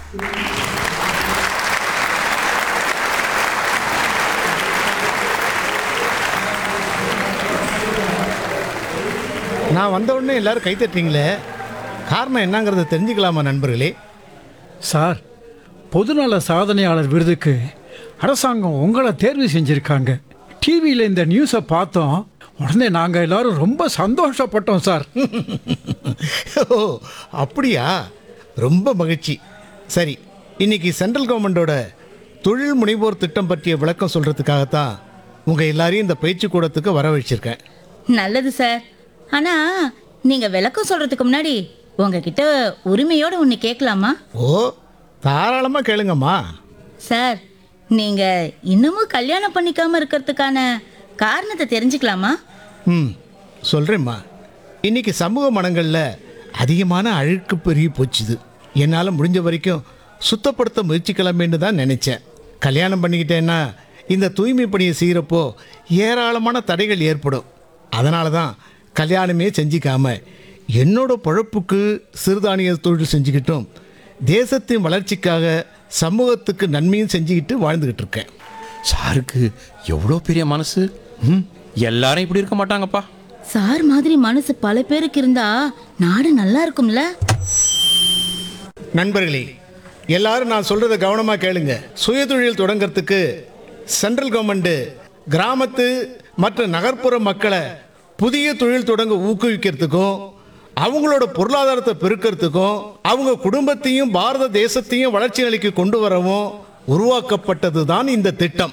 நான் வந்த உடனே எல்லாரும் கை தட்டுறீங்களே காரணம் என்னங்கிறத தெரிஞ்சுக்கலாமா நண்பர்களே சார் பொதுநல சாதனையாளர் விருதுக்கு அரசாங்கம் உங்களை தேர்வு செஞ்சுருக்காங்க டிவியில் இந்த நியூஸை பார்த்தோம் உடனே நாங்கள் எல்லாரும் ரொம்ப சந்தோஷப்பட்டோம் சார் ஓ அப்படியா ரொம்ப மகிழ்ச்சி சரி இன்னைக்கு சென்ட்ரல் கவர்மெண்டோட தொழில் முனைவோர் திட்டம் பற்றிய விளக்கம் சொல்கிறதுக்காகத்தான் உங்கள் எல்லாரையும் இந்த பயிற்சி கூடத்துக்கு வரவழைச்சிருக்கேன் நல்லது சார் ஆனா நீங்க விளக்கம் சொல்றதுக்கு முன்னாடி உங்ககிட்ட உரிமையோட ஒன்று கேட்கலாமா ஓ தாராளமாக கேளுங்கம்மா சார் நீங்க இன்னமும் கல்யாணம் பண்ணிக்காம இருக்கிறதுக்கான காரணத்தை தெரிஞ்சுக்கலாமா ம் சொல்கிறேம்மா இன்னைக்கு சமூக மனங்களில் அதிகமான அழுக்கு பெருகி போச்சுது என்னால் முடிஞ்ச வரைக்கும் சுத்தப்படுத்த முயற்சிக்கலாமேன்னு தான் நினச்சேன் கல்யாணம் பண்ணிக்கிட்டேன்னா இந்த தூய்மை பணியை செய்கிறப்போ ஏராளமான தடைகள் ஏற்படும் அதனால தான் கல்யாணமே செஞ்சிக்காம என்னோட பொழப்புக்கு சிறுதானிய தொழில் செஞ்சுக்கிட்டும் தேசத்தின் வளர்ச்சிக்காக சமூகத்துக்கு நன்மையும் செஞ்சுக்கிட்டு வாழ்ந்துக்கிட்டு இருக்கேன் சாருக்கு எவ்வளோ பெரிய மனசு ம் எல்லாரும் இப்படி இருக்க மாட்டாங்கப்பா சார் மாதிரி மனசு பல பேருக்கு இருந்தா நாடு நல்லா இருக்கும்ல நண்பர்களே எல்லாரும் நான் சொல்றத கவனமா கேளுங்க சுயதொழில் தொடங்கறதுக்கு சென்ட்ரல் கவர்மெண்ட் கிராமத்து மற்ற நகர்ப்புற மக்களை புதிய தொழில் தொடங்க ஊக்குவிக்கிறதுக்கும் அவங்களோட பொருளாதாரத்தை பெருக்கிறதுக்கும் அவங்க குடும்பத்தையும் பாரத தேசத்தையும் வளர்ச்சி நிலைக்கு கொண்டு வரவும் உருவாக்கப்பட்டது தான் இந்த திட்டம்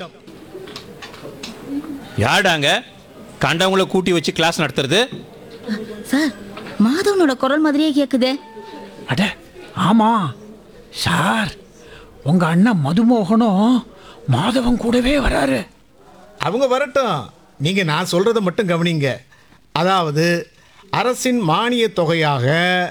யாடாங்க கண்டவங்கள கூட்டி வச்சு கிளாஸ் நடத்துறது சார் மாதவனோட குரல் மாதிரியே கேக்குதே அட ஆமாம் சார் உங்கள் அண்ணன் மதுமோகனும் மாதவன் கூடவே வராரு அவங்க வரட்டும் நீங்க நான் சொல்றதை மட்டும் கவனிங்க அதாவது அரசின் மானிய தொகையாக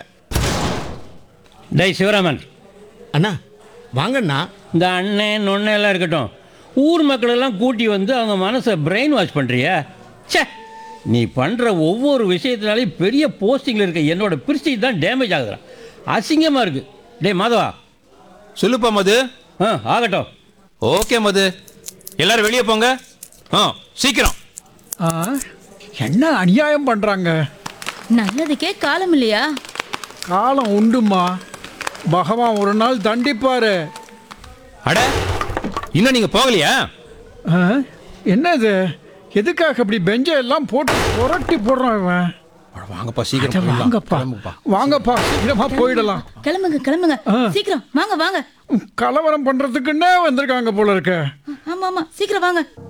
டேய் சிவராமன் அண்ணா வாங்கண்ணா இந்த அண்ணன் நொண்ணை எல்லாம் இருக்கட்டும் ஊர் மக்களெல்லாம் கூட்டி வந்து அவங்க மனசை பிரெயின் வாஷ் பண்ணுறியா ச்சே நீ பண்ணுற ஒவ்வொரு விஷயத்தினாலையும் பெரிய போஸ்டிங்கில் இருக்க என்னோட பிரிஸ்டேஜ் தான் டேமேஜ் ஆகுதுடா அசிங்கமாக இருக்குது டேய் மாதவா சொல்லுப்பா மது ஆ ஆகட்டும் ஓகே மது எல்லாரும் வெளியே போங்க ஆ சீக்கிரம் ஆ என்ன அநியாயம் பண்ணுறாங்க நல்லதுக்கே காலம் இல்லையா காலம் உண்டுமா பகவான் ஒரு நாள் தண்டிப்பாரு அட இன்னும் நீங்கள் போகலையா ஆ, என்னது எதுக்காக இப்படி பெஞ்சை எல்லாம் போட்டு புரட்டி போடுறான் இவன் அட, வாங்கப்பா அட, சீக்கிரம் போயிடலாம். வாங்கப்பா கிளம்புப்பா. வாங்கப்பா சீக்கிரமா போயிடலாம் கிளம்புங்க கிளம்புங்க ஆ. சீக்கிரம் வாங்க வாங்க கலவரம் பண்றதுக்குன்னே வந்திருக்காங்க போல இருக்க ஆமா ஆமா சீக்கிரம் வாங்க